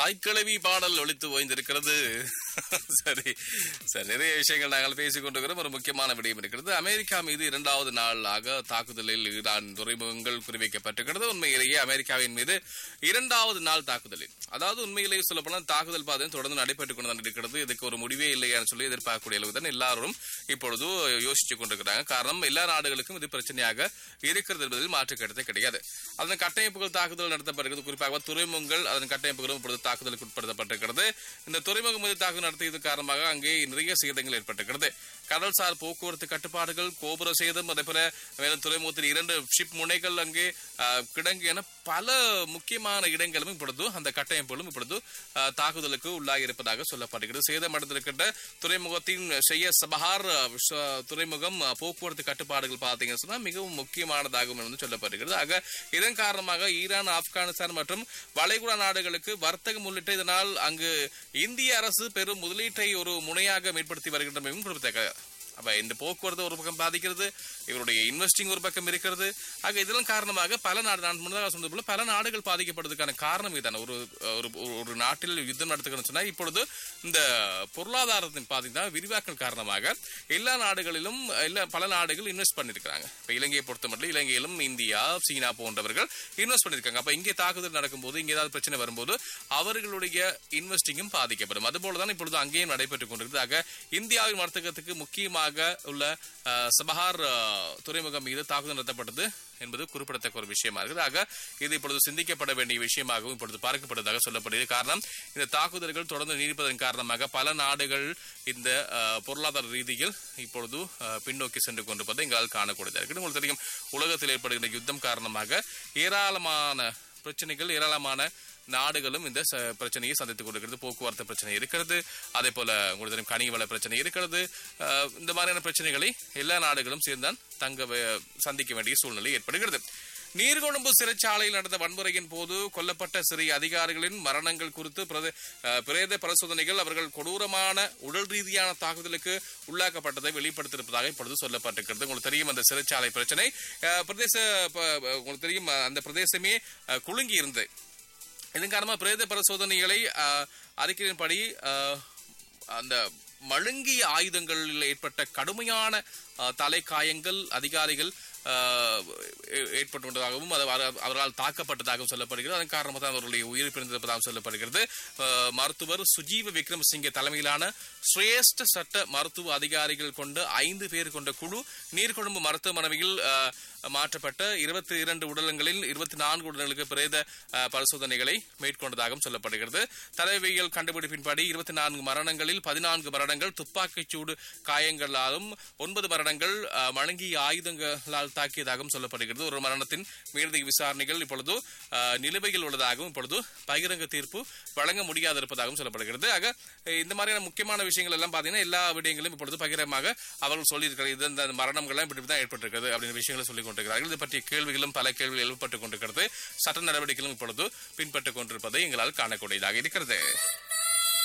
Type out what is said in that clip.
தாய்க்கிழவி பாடல் ஒழித்து ஓய்ந்திருக்கிறது சரி சரி நிறைய விஷயங்கள் நாங்கள் பேசிக் கொண்டிருக்கிறோம் ஒரு முக்கியமான விடயம் இருக்கிறது அமெரிக்கா மீது இரண்டாவது நாளாக தாக்குதலில் ஈரான் துறைமுகங்கள் குறிவைக்கப்பட்டிருக்கிறது உண்மையிலேயே அமெரிக்காவின் மீது இரண்டாவது நாள் தாக்குதலில் அதாவது உண்மையிலேயே சொல்லப்போனால் தாக்குதல் பாதை தொடர்ந்து நடைபெற்றுக் கொண்டு இருக்கிறது இதுக்கு ஒரு முடிவே இல்லையான்னு சொல்லி எதிர்பார்க்கக்கூடிய அளவு தான் எல்லாரும் இப்பொழுது யோசித்துக் கொண்டிருக்கிறாங்க காரணம் எல்லா நாடுகளுக்கும் இது பிரச்சனையாக இருக்கிறது என்பதில் மாற்று கருத்து கிடையாது அதன் கட்டமைப்புகள் தாக்குதல் நடத்தப்படுகிறது குறிப்பாக துறைமுகங்கள் அதன் கட்டமைப்புகளும் இப்பொழுது தாக்குதலுக்கு உட்படுத்தப்பட்டிருக்கிறது இந்த துறைமுகம் மீது தாக்குதல் நடத்தியது காரணமாக அங்கே நிறைய சேதங்கள் ஏற்பட்டிருக்கிறது கடல்சார் போக்குவரத்து கட்டுப்பாடுகள் கோபுர சேதம் அதே போல மேலும் துறைமுகத்தில் இரண்டு ஷிப் முனைகள் அங்கே அஹ், கிடங்கு என பல முக்கியமான இடங்களும் இப்பொழுது அந்த கட்டமைப்புகளும் இப்பொழுது அஹ், தாக்குதலுக்கு உள்ளாகி இருப்பதாக சொல்லப்படுகிறது சேதமடைந்திருக்கின்ற துறைமுகத்தின் செய்ய சபஹார் அஹ், ச- துறைமுகம் அஹ், போக்குவரத்து கட்டுப்பாடுகள் பார்த்தீங்கன்னு சொன்னா மிகவும் முக்கியமானதாகும் என்று சொல்லப்படுகிறது ஆக இதன் காரணமாக ஈரான் ஆப்கானிஸ்தான் மற்றும் வளைகுடா நாடுகளுக்கு வர்த்தகம் உள்ளிட்ட இதனால் அங்கு இந்திய அரசு பெரும் முதலீட்டை ஒரு முனையாக மேம்படுத்தி வருகின்றமையும் குறிப்பிடத்தக்க அப்ப இந்த போக்குவரத்து ஒரு பக்கம் பாதிக்கிறது இவருடைய இன்வெஸ்டிங் ஒரு பக்கம் இருக்கிறது ஆக இதெல்லாம் காரணமாக பல நாடு நான் முன்னதாக சொன்னது போல பல நாடுகள் பாதிக்கப்படுவதற்கான காரணம் இதுதான் ஒரு ஒரு ஒரு- ஒரு நாட்டில் யுத்தம் நடத்துக்கணும்னு சொன்னா இப்பொழுது இந்த பொருளாதாரத்தின் பாதிதான் விரிவாக்கம் காரணமாக எல்லா நாடுகளிலும் எல்லா பல நாடுகள் இன்வெஸ்ட் பண்ணிருக்காங்க இப்ப இலங்கையை பொறுத்தமட்டில் இலங்கையிலும் இந்தியா சீனா போன்றவர்கள் இன்வெஸ்ட் பண்ணிருக்காங்க அப்ப இங்கே தாக்குதல் நடக்கும்போது இங்கே ஏதாவது பிரச்சனை வரும்போது அவர்களுடைய இன்வெஸ்டிங்கும் பாதிக்கப்படும் அதுபோலதான் இப்பொழுது அங்கேயும் நடைபெற்றுக் கொண்டிருக்கிறது ஆக இந்தியாவின் வர்த்தகத்துக்கு முக்கியமாக உள்ள அஹ், சபஹார் அஹ், துறைமுகம் மீது தாக்குதல் நடத்தப்பட்டது என்பது குறிப்பிடத்தக்க ஒரு விஷயமா இருக்குது ஆக இது இப்பொழுது சிந்திக்கப்பட வேண்டிய விஷயமாகவும் இப்பொழுது பார்க்கப்படுவதாக சொல்லப்படுகிறது காரணம் இந்த தாக்குதல்கள் தொடர்ந்து நீடிப்பதன் காரணமாக பல நாடுகள் இந்த அஹ், பொருளாதார ரீதியில் இப்பொழுது அஹ், பின்னோக்கி சென்று கொண்டிருப்பதை எங்களால் காணக்கூடியதாக இருக்குது உங்களுக்கு தெரியும் உலகத்தில் ஏற்படுகின்ற யுத்தம் காரணமாக ஏராளமான பிரச்சனைகள் ஏராளமான நாடுகளும் இந்த ச- பிரச்சனையை சந்தித்துக் கொண்டிருக்கிறது போக்குவரத்து பிரச்சனை இருக்கிறது அதே போல உங்களுக்கு தெரியும் கனிய வள பிரச்சனை இருக்கிறது அஹ், இந்த மாதிரியான பிரச்சனைகளை எல்லா நாடுகளும் சேர்ந்தான் தங்க வே- சந்திக்க வேண்டிய சூழ்நிலை ஏற்படுகிறது நீர்கொழும்பு சிறைச்சாலையில் நடந்த வன்முறையின் போது கொல்லப்பட்ட சிறை அதிகாரிகளின் மரணங்கள் குறித்து பிரத- அஹ், பிரேத பரிசோதனைகள் அவர்கள் கொடூரமான உடல் ரீதியான தாக்குதலுக்கு உள்ளாக்கப்பட்டதை வெளிப்படுத்தியிருப்பதாக இப்பொழுது சொல்லப்பட்டிருக்கிறது உங்களுக்கு தெரியும் அந்த சிறைச்சாலை பிரச்சனை அஹ், பிரதேச ப- உங்களுக்கு தெரியும் அஹ், அந்த பிரதேசமே அஹ், குலுங்கி இருந்தது இதன் காரணமாக பிரேத பரிசோதனைகளை அஹ், அறிக்கையின்படி அஹ், அந்த மழுங்கிய ஆயுதங்களில் ஏற்பட்ட கடுமையான அஹ், தலைக்காயங்கள் அதிகாரிகள் அஹ், ஏ- ஏற்பட்டுள்ளதாகவும் அது அவர்- அவரால் தாக்கப்பட்டதாகவும் சொல்லப்படுகிறது அதன் காரணமாக தான் அவர்களுடைய உயிர் பிரிந்திருப்பதாகவும் சொல்லப்படுகிறது அஹ், மருத்துவர் சுஜீவ விக்ரமசிங்கே தலைமையிலான சிரேஷ்ட சட்ட மருத்துவ அதிகாரிகள் கொண்ட ஐந்து பேர் கொண்ட குழு நீர்கொழும்பு மருத்துவமனையில் அஹ், மாற்றப்பட்ட இருபத்தி இரண்டு உடலங்களில் இருபத்தி நான்கு உடல்களுக்கு பிரேத அஹ், பரிசோதனைகளை மேற்கொண்டதாகவும் சொல்லப்படுகிறது தலைவியல் கண்டுபிடிப்பின்படி இருபத்தி நான்கு மரணங்களில் பதினான்கு மரணங்கள் துப்பாக்கிச் சூடு காயங்களாலும் ஒன்பது மரணங்கள் அஹ், மழுங்கிய ஆயுதங்களால் தாக்கியதாகவும் சொல்லப்படுகிறது ஒரு மரணத்தின் மேலதிக விசாரணைகள் இப்பொழுது அஹ், நிலுவையில் உள்ளதாகவும் இப்பொழுது பகிரங்க தீர்ப்பு வழங்க முடியாதிருப்பதாகவும் சொல்லப்படுகிறது ஆக அஹ், இந்த மாதிரியான முக்கியமான விஷயங்கள் எல்லாம் பாத்தீங்கன்னா எல்லா விடயங்களும் இப்பொழுது பகிரமாக அவர்கள் சொல்லியிருக்கிறார் இது இந்த மரணங்கள்லாம் இப்படி தான் ஏற்பட்டிருக்கிறது அப்படின்ற விஷயங்களை சொல்லிக் கொண்டிருக்கிறார்கள் இது பற்றிய கேள்விகளும் பல கேள்விகள் எழுப்பப்பட்டுக் கொண்டிருக்கிறது சட்ட நடவடிக்கைகளும் இப்பொழுது பின்பற்றுக் கொண்டிருப்பதை எங்களால் காணக்கூடியதாக இருக்கிறது